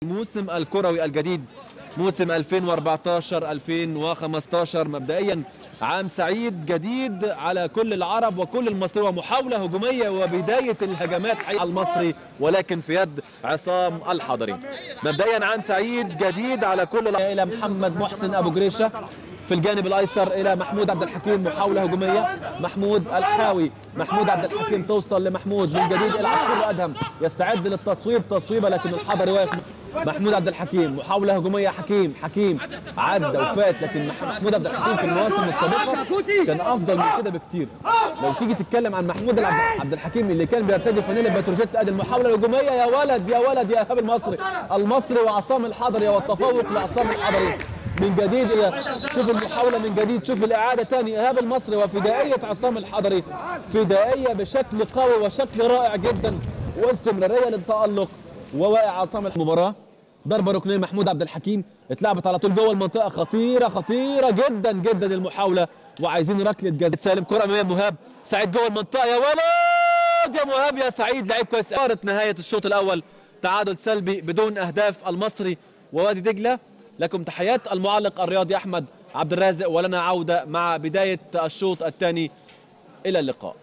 الموسم الكروي الجديد موسم 2014 2015 مبدئيا عام سعيد جديد على كل العرب وكل المصريين ومحاوله هجوميه وبدايه الهجمات على المصري ولكن في يد عصام الحضري مبدئيا عام سعيد جديد على كل الع- الى محمد محسن ابو جريشه في الجانب الايسر الى محمود عبد الحكيم محاوله هجوميه محمود الحاوي محمود عبد الحكيم توصل لمحمود من جديد الى عصفور ادهم يستعد للتصويب تصويبه لكن الحضري واقف محمود عبد الحكيم محاوله هجوميه حكيم حكيم عدى وفات لكن مح- محمود عبد الحكيم في المواسم السابقه كان افضل من كده بكتير لو تيجي تتكلم عن محمود العبد- عبد الحكيم اللي كان بيرتدي فانيلا بتروجيت ادي المحاوله الهجوميه يا ولد يا ولد يا ايهاب المصري المصري وعصام الحضري والتفوق لعصام الحضري من جديد يا شوف المحاوله من جديد شوف الاعاده تاني ايهاب المصري وفدائيه عصام الحضري فدائيه بشكل قوي وشكل رائع جدا واستمراريه للتالق وواقع عصام المباراه ضربه ركنيه محمود عبد الحكيم اتلعبت على طول جوه المنطقه خطيره خطيره جدا جدا المحاوله وعايزين ركله جزاء سالم كره اماميه مهاب سعيد جوه المنطقه يا ولد يا مهاب يا سعيد لعيب كويس صارت نهايه الشوط الاول تعادل سلبي بدون اهداف المصري ووادي دجله لكم تحيات المعلق الرياضي احمد عبد الرازق ولنا عوده مع بدايه الشوط الثاني الى اللقاء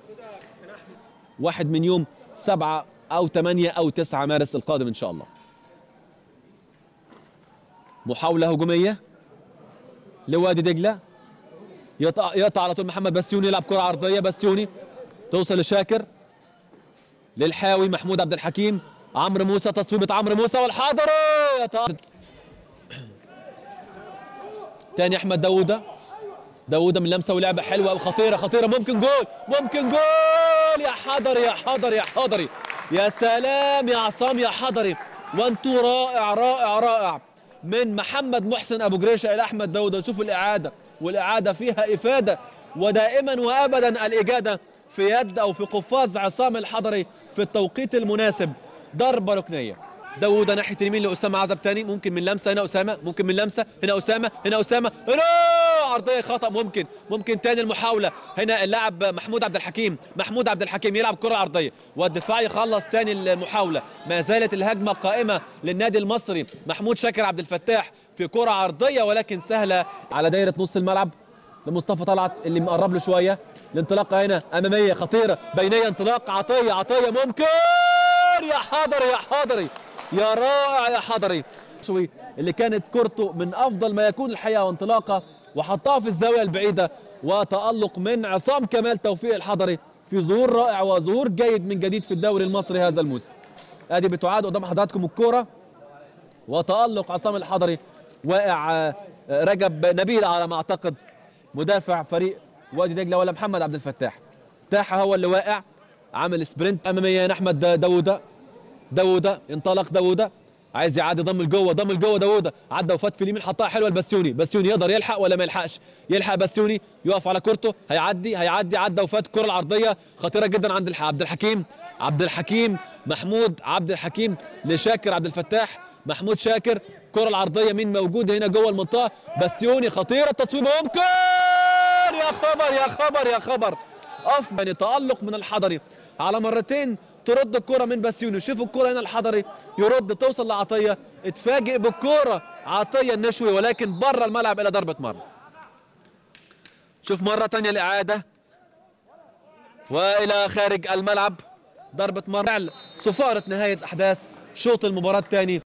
واحد من يوم سبعة أو ثمانية أو تسعة مارس القادم إن شاء الله محاولة هجومية لوادي دجلة يقطع يقطع على طول محمد بسيوني يلعب كرة عرضية بسيوني توصل لشاكر للحاوي محمود عبد الحكيم عمرو موسى تصويبة عمرو موسى والحاضري يتع- تاني أحمد داوودة داوودة من لمسة ولعبة حلوة وخطيرة خطيرة ممكن جول ممكن جول يا حضري يا حضري يا حضري يا سلام يا عصام يا حضري وانتو رائع رائع رائع من محمد محسن ابو جريشه الى احمد داوودة شوف الاعاده والاعاده فيها افاده ودائما وابدا الاجاده في يد او في قفاز عصام الحضري في التوقيت المناسب ضربه ركنيه داوودة ناحيه اليمين لاسامه عزب تاني ممكن من لمسه هنا اسامه ممكن من لمسه هنا اسامه هنا اسامه هنا عرضيه خطا ممكن ممكن تاني المحاوله هنا اللاعب محمود عبد الحكيم محمود عبد الحكيم يلعب كره عرضيه والدفاع يخلص تاني المحاوله ما زالت الهجمه قائمه للنادي المصري محمود شاكر عبد الفتاح في كره عرضيه ولكن سهله على دايره نص الملعب لمصطفى طلعت اللي مقرب له شويه الانطلاقه هنا اماميه خطيره بينيه انطلاق عطيه عطيه ممكن يا حضري يا حضري يا رائع يا حضري شوي اللي كانت كورته من افضل ما يكون الحقيقه وانطلاقه وحطها في الزاويه البعيده وتالق من عصام كمال توفيق الحضري في ظهور رائع وظهور جيد من جديد في الدوري المصري هذا الموسم ادي بتعاد قدام حضراتكم الكوره وتالق عصام الحضري واقع آه، آه، رجب نبيل على ما اعتقد مدافع فريق وادي دجله ولا محمد عبد الفتاح تاحه هو اللي واقع عامل سبرنت اماميه احمد دا- داوودة داوودة انطلق داوودة عايز يعدي ضم لجوه ضم لجوه داوودة عدى وفات في اليمين حطها حلوه لبسيوني بسيوني يقدر يلحق ولا ما يلحقش يلحق بسيوني يقف على كورته هيعدي هيعدي عدى وفات الكره العرضيه خطيره جدا عند الح- عبد الحكيم عبد الحكيم محمود عبد الحكيم لشاكر عبد الفتاح محمود شاكر الكره العرضيه مين موجود هنا جوه المنطقه بسيوني خطيره التصويب ممكن يا خبر يا خبر يا خبر افضل يعني تالق من الحضري على مرتين ترد الكرة من بسيوني شوف الكرة هنا الحضري يرد توصل لعطية اتفاجئ بالكرة عطية النشوي ولكن بره الملعب إلى ضربة مرمى شوف مرة تانية الإعادة وإلى خارج الملعب ضربة مرمى صفارة نهاية أحداث شوط المباراة الثاني